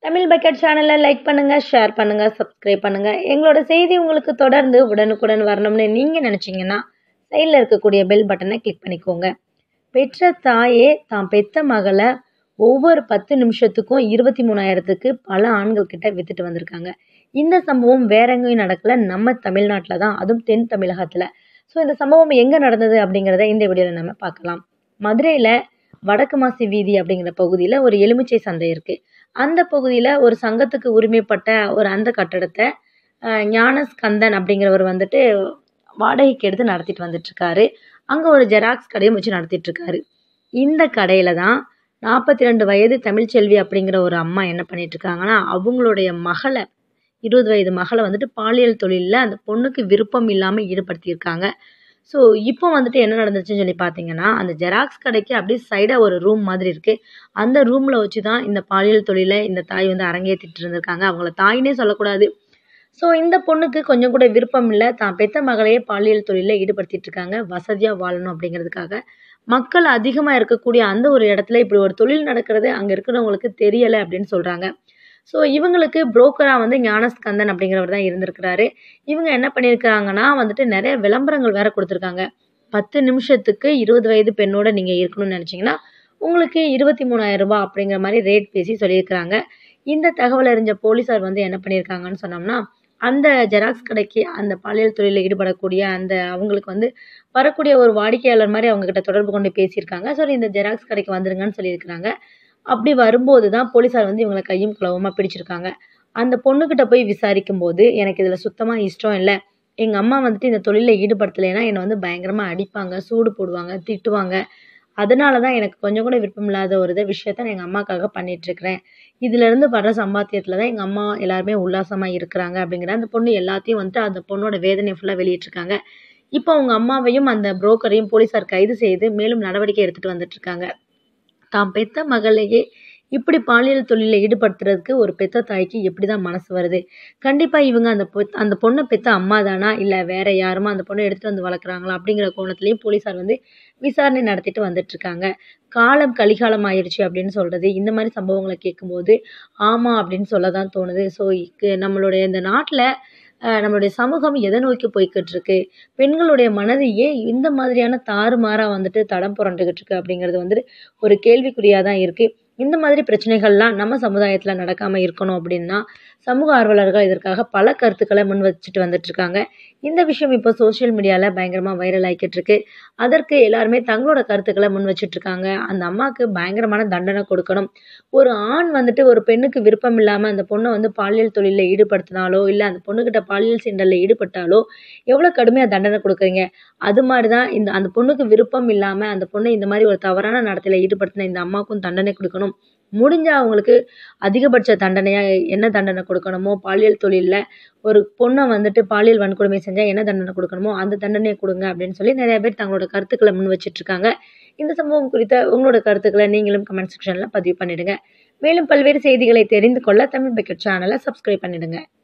Tamil bucket சேனலை like பண்ணுங்கள் share பண்ணுங்கள் சப்ஸ்கிரைப் பண்ணுங்கள் எங்களோட செய்தி உங்களுக்கு தொடர்ந்து உடனுக்குடன் வரணும்னு நீங்கள் நினச்சிங்கன்னா சைடில் இருக்கக்கூடிய பெல் பட்டனை கிளிக் பண்ணிக்கோங்க பெற்ற தாயே தான் பெத்த மகளை ஒவ்வொரு பத்து நிமிஷத்துக்கும் இருபத்தி மூணாயிரத்துக்கு பல ஆண்கள் கிட்ட வித்துட்டு வந்திருக்காங்க இந்த சம்பவம் வேற எங்கேயும் நடக்கல நம்ம தமிழ்நாட்டில் தான் அதுவும் தென் தமிழகத்தில் ஸோ இந்த சம்பவம் எங்கே நடந்தது அப்படிங்கிறத இந்த வீடியோவில் நம்ம பார்க்கலாம் மதுரையில் வடக்கு மாசி வீதி அப்படிங்கிற பகுதியில் ஒரு எலுமிச்சை சந்தை இருக்குது அந்த பகுதியில் ஒரு சங்கத்துக்கு உரிமைப்பட்ட ஒரு அந்த கட்டடத்தை அஹ், ஞானஸ்கந்தன் அப்படிங்கிறவர் வந்துட்டு வாடகைக்கு எடுத்து நடத்திட்டு வந்துட்டுருக்காரு அங்கே ஒரு ஜெராக்ஸ் கடையும் வச்சு நடத்திட்டுருக்காரு இந்த கடையில் தான் நாற்பத்தி ரெண்டு வயது தமிழ்ச்செல்வி அப்படிங்கிற ஒரு அம்மா என்ன பண்ணிட்டு இருக்காங்கன்னா அவங்களுடைய மகளை இருபது வயது மகளை வந்துட்டு பாலியல் தொழிலில் அந்த பொண்ணுக்கு விருப்பம் இல்லாமல் ஈடுபடுத்தியிருக்காங்க ஸோ இப்போ வந்துட்டு என்ன நடந்துச்சுன்னு சொல்லி பார்த்தீங்கன்னா அந்த ஜெராக்ஸ் கடைக்கு அப்படியே சைடாக ஒரு ரூம் மாதிரி இருக்குது அந்த ரூமில் வச்சு தான் இந்த பாலியல் தொழிலை இந்த தாய் வந்து அரங்கேற்றிட்டு இருந்திருக்காங்க அவங்கள தாயினே சொல்லக்கூடாது ஸோ இந்த பொண்ணுக்கு கொஞ்சம் கூட விருப்பம் இல்லை தான் பெத்த மகளையே பாலியல் தொழிலில் ஈடுபடுத்திட்டு இருக்காங்க வசதியாக வாழணும் அப்படிங்கிறதுக்காக மக்கள் அதிகமாக இருக்கக்கூடிய அந்த ஒரு இடத்துல இப்படி ஒரு தொழில் நடக்கிறது அங்கே இருக்கிறவங்களுக்கு தெரியலை அப்படின்னு சொல்கிறாங்க ஸோ இவங்களுக்கு புரோக்கராக வந்து ஞானஸ்கந்தன் அப்படிங்கிறவர் தான் இருந்திருக்கிறாரு இவங்க என்ன பண்ணியிருக்காங்கன்னா வந்துட்டு நிறைய விளம்பரங்கள் வேற கொடுத்துருக்காங்க பத்து நிமிஷத்துக்கு இருபது வயது பெண்ணோட நீங்கள் இருக்கணும்னு நினச்சிங்கன்னா உங்களுக்கு இருபத்தி மூணாயிரம் ரூபாய் அப்படிங்கிற மாதிரி ரேட் பேசி சொல்லியிருக்கிறாங்க இந்த தகவல் அறிஞ்ச போலீஸார் வந்து என்ன பண்ணியிருக்காங்கன்னு சொன்னோம்னா அந்த ஜெராக்ஸ் கடைக்கு அந்த பாலியல் தொழிலில் ஈடுபடக்கூடிய அந்த அவங்களுக்கு வந்து வரக்கூடிய ஒரு வாடிக்கையாளர் மாதிரி அவங்க கிட்ட தொடர்பு கொண்டு பேசியிருக்காங்க ஸோ இந்த ஜெராக்ஸ் கடைக்கு வந்துருங்கன்னு சொல்லியிருக்கிறாங்க அப்படி வரும்போது தான் போலீஸார் வந்து இவங்களை கையும் களவுமாக பிடிச்சிருக்காங்க அந்த பொண்ணுக்கிட்ட போய் விசாரிக்கும் போது எனக்கு இதில் சுத்தமாக இஷ்டம் இல்லை எங்கள் அம்மா வந்துட்டு இந்த தொழிலில் ஈடுபடுத்தலைன்னா என்னை வந்து பயங்கரமாக அடிப்பாங்க சூடு போடுவாங்க திட்டுவாங்க அதனால தான் எனக்கு கொஞ்சம் கூட விருப்பம் இல்லாத ஒரு இதை விஷயத்த நான் எங்கள் அம்மாக்காக பண்ணிகிட்ருக்கிறேன் இதுலேருந்து வர்ற சம்பாத்தியத்தில் தான் எங்கள் அம்மா எல்லாருமே உல்லாசமாக இருக்கிறாங்க அப்படிங்கிற அந்த பொண்ணு எல்லாத்தையும் வந்துட்டு அந்த பொண்ணோட வேதனை ஃபுல்லாக வெளியிட்டிருக்காங்க இப்போ அவங்க அம்மாவையும் அந்த புரோக்கரையும் போலீஸார் கைது செய்து மேலும் நடவடிக்கை எடுத்துகிட்டு வந்துட்டுருக்காங்க தான் பெத்த மகளையே இப்படி பாலியல் தொழிலில் ஈடுபடுத்துறதுக்கு ஒரு பெத்த தாய்க்கு எப்படி தான் மனசு வருது கண்டிப்பாக இவங்க அந்த பொ- அந்த பொண்ணை பெத்த அம்மா தானா இல்லை வேற யாருமா அந்த பொண்ணை எடுத்துகிட்டு வந்து வளர்க்குறாங்களா அப்படிங்கிற கோணத்துலேயும் போலீஸார் வந்து விசாரணை நடத்திட்டு வந்துட்டு இருக்காங்க காலம் கலிகாலம் ஆயிடுச்சு அப்படின்னு சொல்கிறது இந்த மாதிரி சம்பவங்களை கேட்கும்போது ஆமாம் அப்படின்னு சொல்ல தான் தோணுது ஸோ நம்மளுடைய இந்த நாட்டில் நம்மளுடைய சமூகம் எதை நோக்கி போய்கிட்டு இருக்கு பெண்களுடைய மனதையே இந்த மாதிரியான தாறுமாறாக வந்துட்டு தடம் புரண்டுகிட்டு இருக்கு அப்படிங்கிறது வந்துட்டு ஒரு கேள்விக்குறியாக தான் இருக்குது இந்த மாதிரி பிரச்சனைகள்லாம் நம்ம சமுதாயத்தில் நடக்காமல் இருக்கணும் அப்படின்னா சமூக ஆர்வலர்கள் இதற்காக பல கருத்துக்களை முன் வச்சுட்டு வந்துட்டு இருக்காங்க இந்த விஷயம் இப்போ சோஷியல் மீடியாவில் பயங்கரமாக வைரல் ஆகிக்கிட்டு இருக்கு அதற்கு எல்லாருமே தங்களோட கருத்துக்களை முன் வச்சுட்டு இருக்காங்க அந்த அம்மாவுக்கு பயங்கரமான தண்டனை கொடுக்கணும் ஒரு ஆண் வந்துட்டு ஒரு பெண்ணுக்கு விருப்பம் இல்லாமல் அந்த பொண்ணை வந்து பாலியல் தொழிலில் ஈடுபடுத்தினாலோ இல்லை அந்த பொண்ணுக்கிட்ட பாலியல் சீண்டலில் ஈடுபட்டாலோ எவ்வளோ கடுமையாக தண்டனை கொடுக்குறீங்க அது மாதிரி தான் இந்த அந்த பொண்ணுக்கு விருப்பம் இல்லாமல் அந்த பொண்ணை இந்த மாதிரி ஒரு தவறான நடத்தையில் ஈடுபடுத்தின இந்த அம்மாவுக்கும் தண்டனை கொடுக்கணும் முடிஞ்சா அவங்களுக்கு அதிகபட்ச தண்டனையாக என்ன தண்டனை கொடுக்கணுமோ பாலியல் தொழிலில் ஒரு பொண்ணை வந்துட்டு பாலியல் வன்கொடுமை செஞ்சால் என்ன தண்டனை கொடுக்கணுமோ அந்த தண்டனையை கொடுங்க அப்படின்னு சொல்லி நிறைய பேர் தங்களோட கருத்துக்களை முன் வச்சிட்டு இருக்காங்க இந்த சம்பவம் குறித்த உங்களோட கருத்துக்களை நீங்களும் கமெண்ட் செக்ஷனில் பதிவு பண்ணிடுங்க மேலும் பல்வேறு செய்திகளை தெரிந்து கொள்ள தமிழ் பக்கெட் சேனலை சப்ஸ்கிரைப் பண்ணிடுங்க